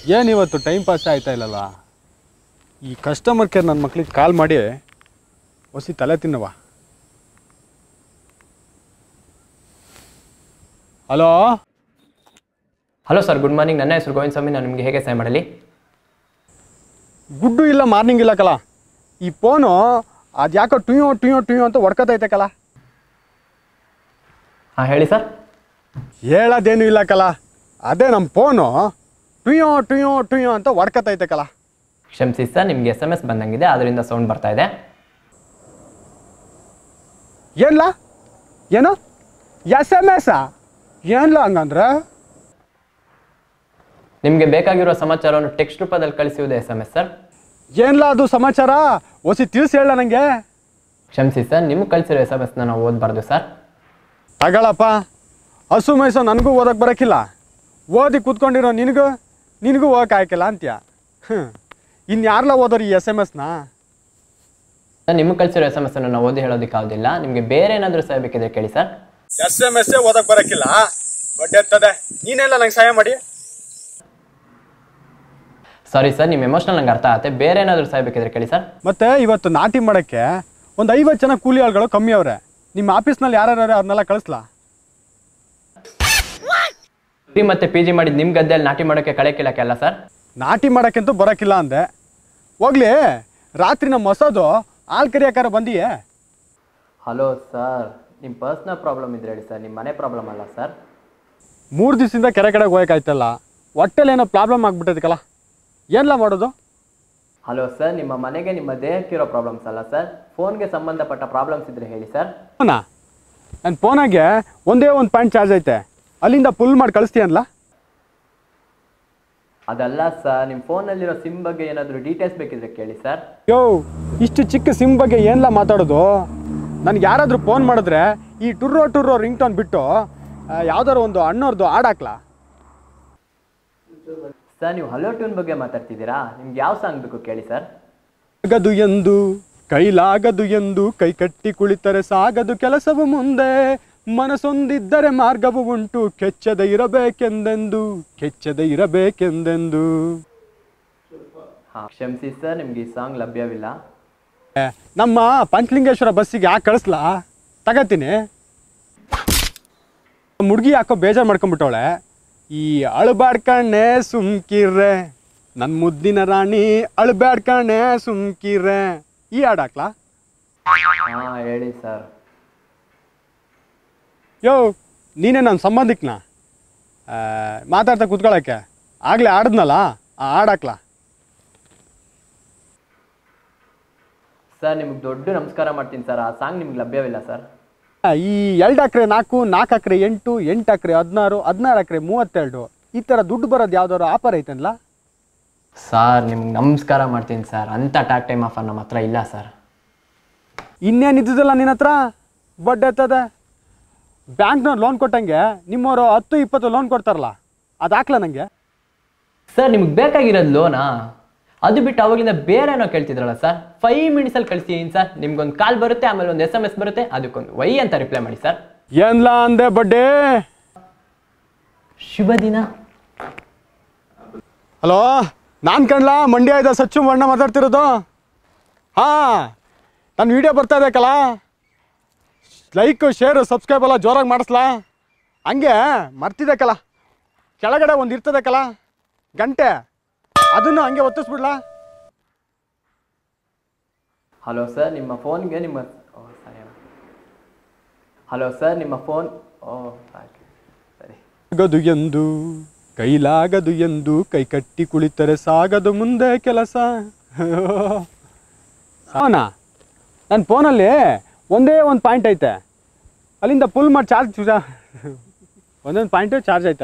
ಏನು ಇವತ್ತು time pass ಆಯ್ತಾ ಇಲ್ಲಲ್ಲ ಈ ಕಸ್ಟಮರ್ ಕೇರ್ ನನ್ನ ಮಕ್ಳಿಗೆ ಕಾಲ್ ಮಾಡಿ ಹೊಸಿ ತಲೆ ತಿನ್ನವ hello hello sir good morning ನನ್ನ ಹೆಸರು ಗೋವಿಂದ್ ಸ್ವಾಮಿ ನಾನು ನಿಮಗೆ ಹೇಗೆ ಸಹಾಯ ಮಾಡಲಿ ಗುಡ್ಡು ಇಲ್ಲ ಮಾರ್ನಿಂಗ್ ಇಲ್ಲ ಕಲ ಈ ಫೋನು ಅದು ಯಾಕೋ ಟುಯೋ ಟುಯೋ ಟುಯೋ ಅಂತ ಹೊಡ್ಕೊತೈತೆ ಕಲ ಹಾಂ ಹೇಳಿ ಸರ್ ಹೇಳೋದೇನು ಇಲ್ಲ ಕಲ ಅದೇ ನಮ್ಮ ಫೋನು ಟುಯೋ ಟುಯೋ ಟುಯೋ ಅಂತ ಹೊಡ್ಕೊತೈತೆ ಕಲ ಕ್ಷಮಿಸಿ ಸರ್ ನಿಮಗೆ ಎಸ್ ಎಮ್ ಎಸ್ ಬಂದಂಗಿದೆ ಅದರಿಂದ ಸೌಂಡ್ ಬರ್ತಾ ಇದೆ ಏನ್ಲ ಏನು ಎಸ್ ಎಮ್ ಎಸ್ ಏನ್ಲ ಹಂಗಂದ್ರೆ ನಿಮಗೆ ಬೇಕಾಗಿರೋ ಸಮಾಚಾರವನ್ನು ಟೆಕ್ಸ್ಟ್ ರೂಪದಲ್ಲಿ ಕಳಿಸುವುದು ಎಸ್ ಎಮ್ ಎಸ್ ಸರ್ ಏನ್ಲ ಅದು ಸಮಾಚಾರ ಒಸಿ ತಿಳಿಸಿ ಹೇಳ ನನಗೆ ಕ್ಷಮಿಸಿ ಸರ್ ನಿಮ್ಗೆ ಕಳಿಸಿರೋ ಎಸ್ ಎಮ್ ಎಸ್ನ ನಾವು ಓದಬಾರ್ದು ಸರ್ ತಗೊಳಪ್ಪ ಹಸು ಮೈಸು ನನಗೂ ಓದಕ್ಕೆ ಬರೋಕ್ಕಿಲ್ಲ ಓದಿ ಕೂತ್ಕೊಂಡಿರೋ ನಿನಗೂ ನಿನಗೂ ಓದಕ್ಕೆ ಆಯ್ಕಿಲ್ಲ ಅಂತ್ಯ ಹ್ಞೂ ಇನ್ನು ಯಾರ್ಲ ಓದೋರು ಈ ಎಸ್ ಎಮ್ ಎಸ್ನ ಸರ್ ನಿಮ್ಗೆ ಕಳಿಸಿರೋ ಎಸ್ ಎಮ್ ಎಸ್ ಅನ್ನು ನಾವು ಓದಿ ಹೇಳೋದಕ್ಕಾಗೋದಿಲ್ಲ ನಿಮಗೆ ಬೇರೆ ಏನಾದರೂ ಸಹಾಯ ಬೇಕಿದ್ರೆ ಕೇಳಿ ಸರ್ ಎಸ್ ಎಮ್ ಎಸ್ ಓದಕ್ಕೆ ಬರೋಕ್ಕಿಲ್ಲ ಬಟ್ ಎತ್ತದೆ ನೀನೆಲ್ಲ ನಂಗೆ ಸಹಾಯ ಮಾಡಿ ಸಾರಿ ಸರ್ ನಿಮ್ಮ ಎಮೋಷನಲ್ ನಂಗೆ ಅರ್ಥ ಆಗುತ್ತೆ ಬೇರೆ ಏನಾದರೂ ಸಹಾಯ ಬೇಕಿದ್ರೆ ಕೇಳಿ ಸರ್ ಮತ್ತೆ ಇವತ್ತು ನಾಟಿ ಮಾಡೋಕ್ಕೆ ಒಂದು ಐವತ್ತು ಜನ ಕೂಲಿ ಆಳುಗಳು ಕಮ್ಮಿ ಅವ್ರೆ ನಿಮ್ಮ ಆಫೀಸ್ನಲ್ಲಿ ಯಾರ್ಯಾರು ಅವ್ರನ್ನೆಲ್ಲ ಕಳಿಸ್ಲಾ ಪಿ ಮತ್ತೆ ಪಿ ಜಿ ಮಾಡಿದ್ದು ನಿಮ್ಮ ಗದ್ದೆಯಲ್ಲಿ ನಾಟಿ ಮಾಡೋಕ್ಕೆ ಕಳೆ ಕೀಳಕ್ಕೆ ಅಲ್ಲ ಸರ್ ನಾಟಿ ಮಾಡೋಕ್ಕಂತೂ ಬರೋಕ್ಕಿಲ್ಲ ಅಂದೆ ಹೋಗ್ಲಿ ರಾತ್ರಿ ನಮ್ಮ ಹೊಸದು ಹಾಲು ಕರಿಯಾಕಾರ ಬಂದಿಯೇ ಹಲೋ ಸರ್ ನಿಮ್ಮ ಪರ್ಸ್ನಲ್ ಪ್ರಾಬ್ಲಮ್ ಇದ್ರೆ ಹೇಳಿ ಸರ್ ನಿಮ್ಮ ಮನೆ ಪ್ರಾಬ್ಲಮ್ ಅಲ್ಲ ಸರ್ ಮೂರು ದಿವಸದಿಂದ ಕೆರೆ ಕಡೆಗೆ ಹೋಗಕ್ಕಾಯ್ತಲ್ಲ ಹೊಟ್ಟೆಲಿ ಏನೋ ಪ್ರಾಬ್ಲಮ್ ಆಗ್ಬಿಟ್ಟೈತಲ್ಲ ಏನ್ಲ ಮಾಡೋದು ಹಲೋ ಸರ್ ನಿಮ್ಮ ಮನೆಗೆ ನಿಮ್ಮ ದೇಹಕ್ಕಿರೋ ಪ್ರಾಬ್ಲಮ್ಸ್ ಅಲ್ಲ ಸರ್ ಫೋನ್ಗೆ ಸಂಬಂಧಪಟ್ಟ ಪ್ರಾಬ್ಲಮ್ಸ್ ಇದ್ರೆ ಹೇಳಿ ಸರ್ ಫೋನಾ ನನ್ನ ಫೋನಾಗೆ ಒಂದೇ ಒಂದು ಪಾಯಿಂಟ್ ಚಾರ್ಜ್ ಐತೆ ಅಲ್ಲಿಂದ ಫುಲ್ ಮಾಡಿ ಕಳಿಸ್ತೀಯನ್ಲ ಅದಲ್ಲ ಸರ್ ನಿಮ್ಮ ಫೋನಲ್ಲಿರೋ ಸಿಮ್ ಬಗ್ಗೆ ಏನಾದರೂ ಡೀಟೇಲ್ಸ್ ಬೇಕಿದ್ರೆ ಕೇಳಿ ಸರ್ ಯೋ ಇಷ್ಟು ಚಿಕ್ಕ ಸಿಮ್ ಬಗ್ಗೆ ಏನ್ಲ ಮಾತಾಡೋದು ನನಗೆ ಯಾರಾದರೂ ಫೋನ್ ಮಾಡಿದ್ರೆ ಈ ಟುರ್ರೋ ಟುರ್ರೋ ರಿಂಗ್ ಟೋನ್ ಬಿಟ್ಟು ಯಾವ್ದಾದ್ರು ಒಂದು ಅಣ್ಣವ್ರದ್ದು ಹಾಡಾಕ್ಲಾ ಸರ್ ನೀವು ಹಲೋ ಟ್ಯೂನ್ ಬಗ್ಗೆ ಮಾತಾಡ್ತಿದ್ದೀರಾ ನಿಮ್ಗೆ ಯಾವ ಸಾಂಗ್ ಬೇಕು ಕೇಳಿ ಸರ್ ಆಗದು ಎಂದು ಕೈಲಾಗದು ಎಂದು ಕೈ ಕಟ್ಟಿ ಕುಳಿತರೆ ಸಾಗದು ಕೆಲಸವು ಮುಂದೆ ಮನಸೊಂದಿದ್ದರೆ ಮಾರ್ಗವು ಉಂಟು ಕೆಚ್ಚದೆ ಇರಬೇಕೆಂದೆಂದು ಕೆಚ್ಚದೆ ಇರಬೇಕೆಂದೆಂದು ಹಾಂ ಕ್ಷಮಿಸಿ ಸರ್ ನಿಮ್ಗೆ ಈ ಸಾಂಗ್ ಲಭ್ಯವಿಲ್ಲ ಏ, ನಮ್ಮ ಪಂಚಲಿಂಗೇಶ್ವರ ಬಸ್ಸಿಗೆ ಯಾಕೆ ಕಳಿಸ್ಲಾ ತಗತೀನಿ ಹುಡುಗಿ ಯಾಕೋ ಬೇಜಾರು ಮಾಡ್ಕೊಂಬಿಟ್ಟವಳೆ ಈ ಅಳ್ಬಾಡ್ಕಣ್ಣೆ ಸುಮ್ಕಿರ್ರೆ ನನ್ನ ಮುದ್ದಿನ ರಾಣಿ ಅಳ್ಬ್ಯಾಡ್ಕಣ್ಣೆ ಸುಮ್ಕಿರ್ರೆ ಈ ಹಾಡು ಹಾಕ್ಲಾ ಹಾಂ ಹೇಳಿ ಸರ್ ಯೋ ನೀನೇ ನನ್ನ ಸಂಬಂಧಿಕನ ಮಾತಾಡ್ತಾ ಕೂತ್ಕೊಳ್ಳೋಕ್ಕೆ ಆಗಲೇ ಆಡಿದ್ನಲ್ಲ ಆ ಹಾಡಾಕ್ಲಾ ಸರ್ ನಿಮ್ಗೆ ದೊಡ್ಡ ನಮಸ್ಕಾರ ಮಾಡ್ತೀನಿ ಸರ್ ಆ ಸಾಂಗ್ ನಿಮ್ಗೆ ಲಭ್ಯವಿಲ್ಲ ಸರ್ ಈ ಎರಡು ಎಕರೆ ನಾಲ್ಕು ನಾಲ್ಕು ಎಕರೆ ಎಂಟು ಎಂಟು ಎಕರೆ ಹದಿನಾರು ಹದಿನಾರು ಎಕರೆ ಮೂವತ್ತೆರಡು ಈ ಥರ ದುಡ್ಡು ಬರೋದು ಯಾವ್ದಾದ್ರು ಆಫರ್ ಐತನ್ಲ ಸರ್ ನಿಮ್ಗೆ ನಮಸ್ಕಾರ ಮಾಡ್ತೀನಿ ಸರ್ ಅಂಥ ಟ್ಯಾಕ್ ಟೈಮ್ ಆಫರ್ ನಮ್ಮ ಹತ್ರ ಇಲ್ಲ ಸರ್ ಇನ್ನೇನು ಇದ್ದಿದ್ದಲ್ಲ ನಿನ್ನ ಹತ್ರ ಬಡ್ಡೆ ಎತ್ತದೆ ಬ್ಯಾಂಕ್ನವ್ರು ಲೋನ್ ಕೊಟ್ಟಂಗೆ ನಿಮ್ಮವರು ಹತ್ತು ಇಪ್ಪತ್ತು ಲೋನ್ ಕೊಡ್ತಾರಲ್ಲ ಅದು ಹಾಕ್ಲಾ ನನಗೆ ಸರ್ ನಿಮ್ಗೆ ಬೇಕಾಗಿರೋದು ಲೋನಾ ಅದು ಬಿಟ್ಟು ಅವಾಗಿಂದ ಬೇರೆ ಏನೋ ಕೇಳ್ತಿದ್ರಲ್ಲ ಸರ್ ಫೈವ್ ಮಿನಿಟ್ಸಲ್ಲಿ ಕಳಿಸ್ತೀನಿ ಸರ್ ನಿಮ್ಗೊಂದು ಕಾಲ್ ಬರುತ್ತೆ ಆಮೇಲೆ ಒಂದು ಎಸ್ ಎಮ್ ಎಸ್ ಬರುತ್ತೆ ಅದಕ್ಕೊಂದು ವೈ ಅಂತ ರಿಪ್ಲೈ ಮಾಡಿ ಸರ್ ಏನ್ಲ ಅಂದೆ ಬಡ್ಡೆ ಶುಭ ದಿನ ಹಲೋ ನಾನು ಕಣ್ಲಾ ಮಂಡ್ಯ ಇದೆ ಸಚ್ಚು ಬಣ್ಣ ಮಾತಾಡ್ತಿರೋದು ಹಾಂ ನನ್ನ ವಿಡಿಯೋ ಬರ್ತಾ ಇದೆ ಕಲ ಲೈಕ್ ಶೇರು ಸಬ್ಸ್ಕ್ರೈಬ್ ಎಲ್ಲ ಜೋರಾಗಿ ಮಾಡಿಸ್ಲಾ ಹಂಗೆ ಮರ್ತಿದೆ ಕಲ ಕೆಳಗಡೆ ಒಂದು ಇರ್ತದೆ ಕಲ ಗಂಟೆ ಅದನ್ನು ಹಂಗೆ ಒತ್ತಿಸ್ಬಿಡ್ಲಾ ಹಲೋ ಸರ್ ನಿಮ್ಮ ಫೋನ್ಗೆ ನಿಮ್ಮ ಓ ಸರಿ ಹಲೋ ಸರ್ ನಿಮ್ಮ ಫೋನ್ ಓ ಸಾಕು ಸರಿ ಆಗದು ಎಂದು ಕೈಲಾಗದು ಎಂದು ಕೈ ಕಟ್ಟಿ ಕುಳಿತರೆ ಸಾಗದು ಮುಂದೆ ಕೆಲಸ ಅವನಾ ನನ್ನ ಫೋನಲ್ಲಿ ಒಂದೇ ಒಂದು ಪಾಯಿಂಟ್ ಐತೆ ಅಲ್ಲಿಂದ ಫುಲ್ ಮಾಡಿ ಚಾರ್ಜ್ ಒಂದೊಂದು ಪಾಯಿಂಟು ಚಾರ್ಜ್ ಐತೆ